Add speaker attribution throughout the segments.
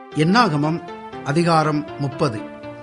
Speaker 1: என்னாகமம் அதிகாரம் முப்பது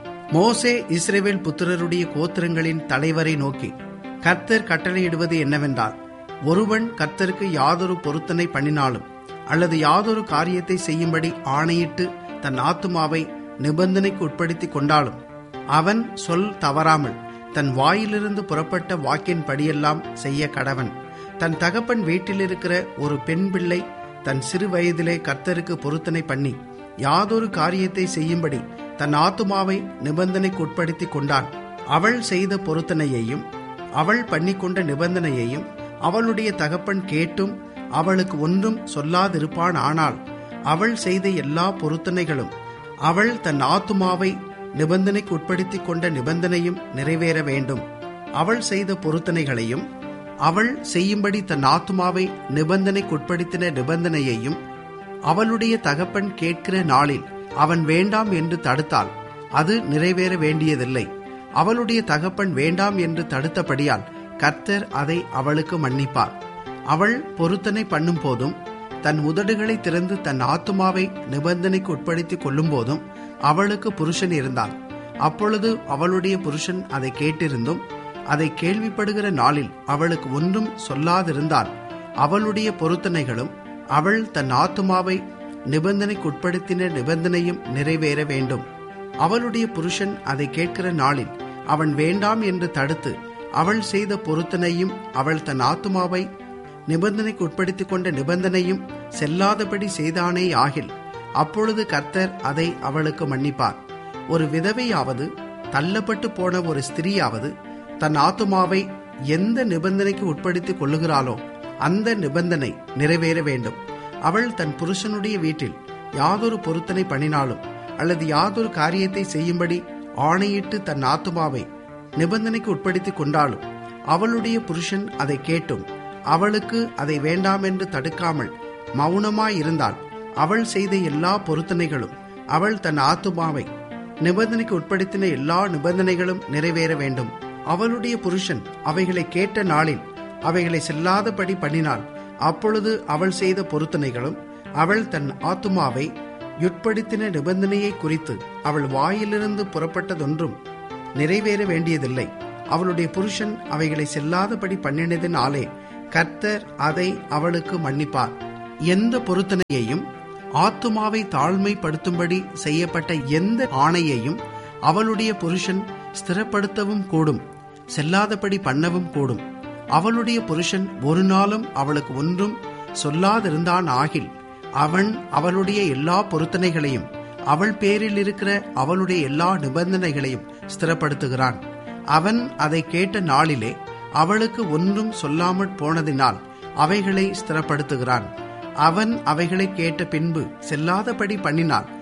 Speaker 1: மோசே இஸ்ரேவேல் புத்திரருடைய கோத்திரங்களின் தலைவரை நோக்கி கர்த்தர் கட்டளையிடுவது என்னவென்றால் ஒருவன் கர்த்தருக்கு யாதொரு பொருத்தனை பண்ணினாலும் அல்லது யாதொரு காரியத்தை செய்யும்படி ஆணையிட்டு தன் ஆத்துமாவை நிபந்தனைக்கு உட்படுத்திக் கொண்டாலும் அவன் சொல் தவறாமல் தன் வாயிலிருந்து புறப்பட்ட வாக்கின் படியெல்லாம் செய்ய கடவன் தன் தகப்பன் வீட்டில் இருக்கிற ஒரு பெண் பிள்ளை தன் சிறு வயதிலே கர்த்தருக்கு பொருத்தனை பண்ணி யாதொரு காரியத்தை செய்யும்படி தன் ஆத்துமாவை நிபந்தனைக்கு உட்படுத்திக் கொண்டான் அவள் செய்த பொருத்தனையையும் அவள் பண்ணிக்கொண்ட நிபந்தனையையும் அவளுடைய தகப்பன் கேட்டும் அவளுக்கு ஒன்றும் சொல்லாதிருப்பான் ஆனால் அவள் செய்த எல்லா பொருத்தனைகளும் அவள் தன் ஆத்துமாவை நிபந்தனைக்கு உட்படுத்திக் கொண்ட நிபந்தனையும் நிறைவேற வேண்டும் அவள் செய்த பொருத்தனைகளையும் அவள் செய்யும்படி தன் ஆத்துமாவை நிபந்தனைக்கு உட்படுத்தின நிபந்தனையையும் அவளுடைய தகப்பன் கேட்கிற நாளில் அவன் வேண்டாம் என்று தடுத்தால் அது நிறைவேற வேண்டியதில்லை அவளுடைய தகப்பன் வேண்டாம் என்று தடுத்தபடியால் கர்த்தர் அதை அவளுக்கு மன்னிப்பார் அவள் பொருத்தனை பண்ணும் போதும் தன் உதடுகளை திறந்து தன் ஆத்துமாவை நிபந்தனைக்கு உட்படுத்திக் கொள்ளும் போதும் அவளுக்கு புருஷன் இருந்தான் அப்பொழுது அவளுடைய புருஷன் அதை கேட்டிருந்தும் அதை கேள்விப்படுகிற நாளில் அவளுக்கு ஒன்றும் சொல்லாதிருந்தால் அவளுடைய பொருத்தனைகளும் அவள் தன் ஆத்துமாவை நிபந்தனைக்கு உட்படுத்தின நிபந்தனையும் நிறைவேற வேண்டும் அவளுடைய புருஷன் அதை கேட்கிற நாளில் அவன் வேண்டாம் என்று தடுத்து அவள் செய்த பொருத்தனையும் அவள் தன் ஆத்துமாவை நிபந்தனைக்கு உட்படுத்திக் கொண்ட நிபந்தனையும் செல்லாதபடி செய்தானே ஆகில் அப்பொழுது கர்த்தர் அதை அவளுக்கு மன்னிப்பார் ஒரு விதவையாவது தள்ளப்பட்டு போன ஒரு ஸ்திரீயாவது தன் ஆத்துமாவை எந்த நிபந்தனைக்கு உட்படுத்திக் கொள்ளுகிறாளோ அந்த நிபந்தனை நிறைவேற வேண்டும் அவள் தன் புருஷனுடைய வீட்டில் யாதொரு பொருத்தனை பண்ணினாலும் அல்லது யாதொரு காரியத்தை செய்யும்படி ஆணையிட்டு தன் ஆத்துமாவை நிபந்தனைக்கு உட்படுத்திக் கொண்டாலும் அவளுடைய புருஷன் அதை கேட்டும் அவளுக்கு அதை வேண்டாம் என்று தடுக்காமல் மௌனமாயிருந்தால் அவள் செய்த எல்லா பொருத்தனைகளும் அவள் தன் ஆத்துமாவை நிபந்தனைக்கு உட்படுத்தின எல்லா நிபந்தனைகளும் நிறைவேற வேண்டும் அவளுடைய புருஷன் அவைகளை கேட்ட நாளில் அவைகளை செல்லாதபடி பண்ணினாள் அப்பொழுது அவள் செய்த பொருத்தனைகளும் அவள் தன் ஆத்துமாவை யுட்படுத்தின நிபந்தனையை குறித்து அவள் வாயிலிருந்து புறப்பட்டதொன்றும் நிறைவேற வேண்டியதில்லை அவளுடைய புருஷன் அவைகளை செல்லாதபடி பண்ணினதினாலே கர்த்தர் அதை அவளுக்கு மன்னிப்பார் எந்த பொருத்தனையையும் ஆத்துமாவை தாழ்மைப்படுத்தும்படி செய்யப்பட்ட எந்த ஆணையையும் அவளுடைய புருஷன் ஸ்திரப்படுத்தவும் கூடும் செல்லாதபடி பண்ணவும் கூடும் அவளுடைய புருஷன் ஒரு நாளும் அவளுக்கு ஒன்றும் சொல்லாதிருந்தான் ஆகில் அவன் அவளுடைய எல்லா பொருத்தனைகளையும் அவள் பேரில் இருக்கிற அவளுடைய எல்லா நிபந்தனைகளையும் ஸ்திரப்படுத்துகிறான் அவன் அதை கேட்ட நாளிலே அவளுக்கு ஒன்றும் சொல்லாமற் போனதினால் அவைகளை ஸ்திரப்படுத்துகிறான் அவன் அவைகளை கேட்ட பின்பு செல்லாதபடி பண்ணினான்